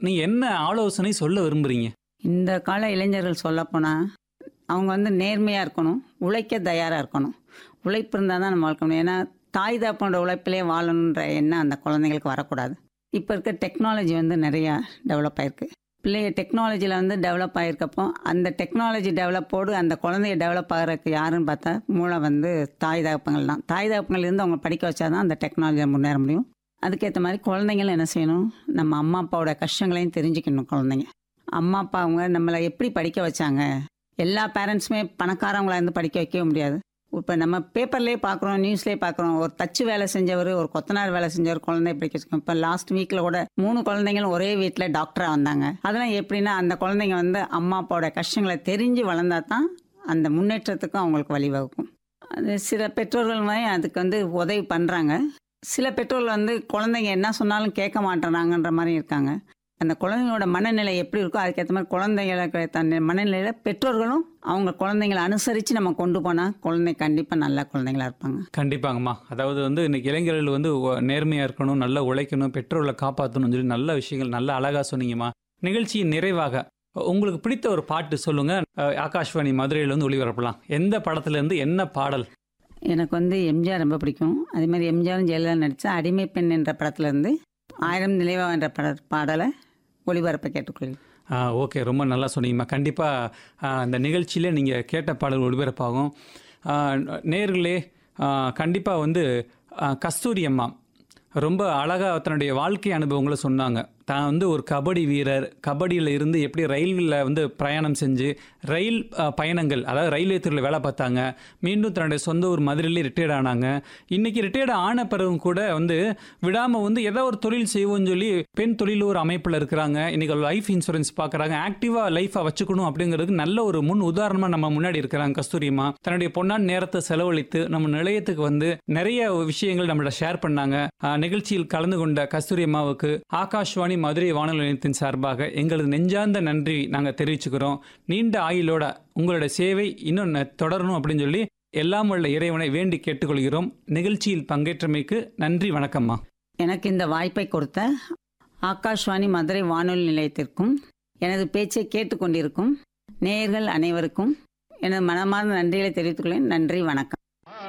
நீங்க என்ன ஆலோசனை சொல்ல விரும்புறீங்க இந்த கால இளைஞர்கள் சொல்லப்போனால் அவங்க வந்து நேர்மையாக இருக்கணும் உழைக்க தயாராக இருக்கணும் உழைப்பு இருந்தால் தான் நம்ம வாழ்க்க முடியும் ஏன்னா தாய் தாப்பனோட உழைப்பிலே வாழணுன்ற எண்ணம் அந்த குழந்தைங்களுக்கு வரக்கூடாது இப்போ இருக்க டெக்னாலஜி வந்து நிறையா டெவலப் ஆயிருக்கு பிள்ளைய டெக்னாலஜியில் வந்து டெவலப் ஆகிருக்கப்போ அந்த டெக்னாலஜி டெவலப்போடு அந்த குழந்தைய டெவலப் ஆகிறதுக்கு யாருன்னு பார்த்தா மூளை வந்து தாய் தகப்பங்கள் தான் தாய் தகப்பங்கள் இருந்து அவங்க படிக்க வச்சா தான் அந்த டெக்னாலஜியில் முன்னேற முடியும் அதுக்கேற்ற மாதிரி குழந்தைங்களும் என்ன செய்யணும் நம்ம அம்மா அப்பாவோட கஷ்டங்களையும் தெரிஞ்சுக்கணும் குழந்தைங்க அம்மா அப்பா அவங்க நம்மளை எப்படி படிக்க வச்சாங்க எல்லா பேரண்ட்ஸுமே பணக்காரவங்களா இருந்து படிக்க வைக்கவே முடியாது இப்போ நம்ம பேப்பர்லேயே பார்க்குறோம் நியூஸ்லேயே பார்க்குறோம் ஒரு தச்சு வேலை செஞ்சவர் ஒரு கொத்தனார் வேலை செஞ்சவர் குழந்தை படிக்க வச்சுக்கோங்க இப்போ லாஸ்ட் வீக்கில் கூட மூணு குழந்தைங்களும் ஒரே வீட்டில் டாக்டராக வந்தாங்க அதெல்லாம் எப்படின்னா அந்த குழந்தைங்க வந்து அம்மா அப்பாவோட கஷ்டங்களை தெரிஞ்சு வளர்ந்தா தான் அந்த முன்னேற்றத்துக்கும் அவங்களுக்கு வழிவகுக்கும் அது சில பெற்றோர்கள் மாதிரி அதுக்கு வந்து உதவி பண்ணுறாங்க சில பெற்றோர்கள் வந்து குழந்தைங்க என்ன சொன்னாலும் கேட்க மாட்டேறாங்கன்ற மாதிரி இருக்காங்க அந்த குழந்தைங்களோட மனநிலை எப்படி இருக்கோ அதுக்கேற்ற மாதிரி குழந்தைங்களுக்கு தன் மனநிலையில் பெற்றோர்களும் அவங்க குழந்தைங்களை அனுசரித்து நம்ம கொண்டு போனால் குழந்தை கண்டிப்பாக நல்ல குழந்தைங்களா இருப்பாங்க கண்டிப்பாங்கம்மா அதாவது வந்து இன்னைக்கு இளைஞர்கள் வந்து ஒ- நேர்மையா இருக்கணும் நல்லா உழைக்கணும் பெற்றோர்களை காப்பாற்றணும்னு சொல்லி நல்ல விஷயங்கள் நல்ல அழகா சொன்னீங்கம்மா நிகழ்ச்சியின் நிறைவாக உங்களுக்கு பிடித்த ஒரு பாட்டு சொல்லுங்க அஹ், ஆகாஷ்வாணி மதுரையில வந்து ஒளிபரப்பலாம் எந்த படத்துல இருந்து என்ன பாடல் எனக்கு வந்து எம்ஜிஆர் ரொம்ப பிடிக்கும் அதே மாதிரி எம்ஜிஆரும் ஜெயலலிதா நடித்த அடிமை பெண் என்ற படத்துலேருந்து ஆயிரம் நிலைவா என்ற பட பாடலை ஒளிபரப்ப கேட்டுக்கொள்கிறேன் ஆ, ஓகே ரொம்ப நல்லா சொன்னீங்கம்மா கண்டிப்பாக இந்த நிகழ்ச்சியில் நீங்கள் கேட்ட பாடல் ஒளிபரப்பாகும் ஆ, நேர்களே கண்டிப்பாக வந்து ஆ, கஸ்தூரி அம்மா ரொம்ப அழகாக தன்னுடைய வாழ்க்கை அனுபவங்களை சொன்னாங்க தான் வந்து ஒரு கபடி வீரர் கபடியில் இருந்து எப்படி ரயிலில் வந்து பிரயாணம் செஞ்சு ரயில் ஆ, பயணங்கள் அதாவது ரயில்வே துறையில் வேலை பார்த்தாங்க மீண்டும் தன்னுடைய சொந்த ஊர் மதுரையிலே ரிட்டையர்ட் ஆனாங்க இன்னைக்கு ரிட்டையர்ட் ஆன பிறகும் கூட வந்து விடாமல் வந்து ஏதோ ஒரு தொழில் செய்வோம்னு சொல்லி பெண் தொழில் ஒரு அமைப்பில் இருக்கிறாங்க இன்னைக்கு லைஃப் இன்சூரன்ஸ் பார்க்குறாங்க ஆக்டிவாக லைஃபை வச்சுக்கணும் அப்படிங்கிறதுக்கு நல்ல ஒரு முன் உதாரணமாக நம்ம முன்னாடி இருக்கிறாங்க கஸ்தூரியம்மா தன்னுடைய பொன்னான் நேரத்தை செலவழித்து நம்ம நிலையத்துக்கு வந்து நிறைய விஷயங்கள் நம்மளோட ஷேர் பண்ணாங்க ஆஹ், நிகழ்ச்சியில் கலந்து கொண்ட கஸ்தூரி அம்மாவுக்கு ஆகாஷ்வாணி மதுரை வானொலி நிலையத்தின் சார்பாக எங்களது நெஞ்சார்ந்த நன்றி நாங்கள் தெரிவிச்சுக்கிறோம் நீண்ட ஆயுளோட உங்களோட சேவை இன்னும் ந- தொடரணும் அப்படின்னு சொல்லி எல்லாம் உள்ள இறைவனை வேண்டி கேட்டுக்கொள்கிறோம் நிகழ்ச்சியில் பங்கேற்றமைக்கு நன்றி வணக்கம்மா எனக்கு இந்த வாய்ப்பை கொடுத்த ஆகாஷ்வாணி மதுரை வானொலி நிலையத்திற்கும் எனது பேச்சை கேட்டுக்கொண்டிருக்கும் நேயர்கள் அனைவருக்கும் எனது மனமார்ந்த நன்றிகளை தெரிவித்துக் கொள்கிறேன் நன்றி வணக்கம்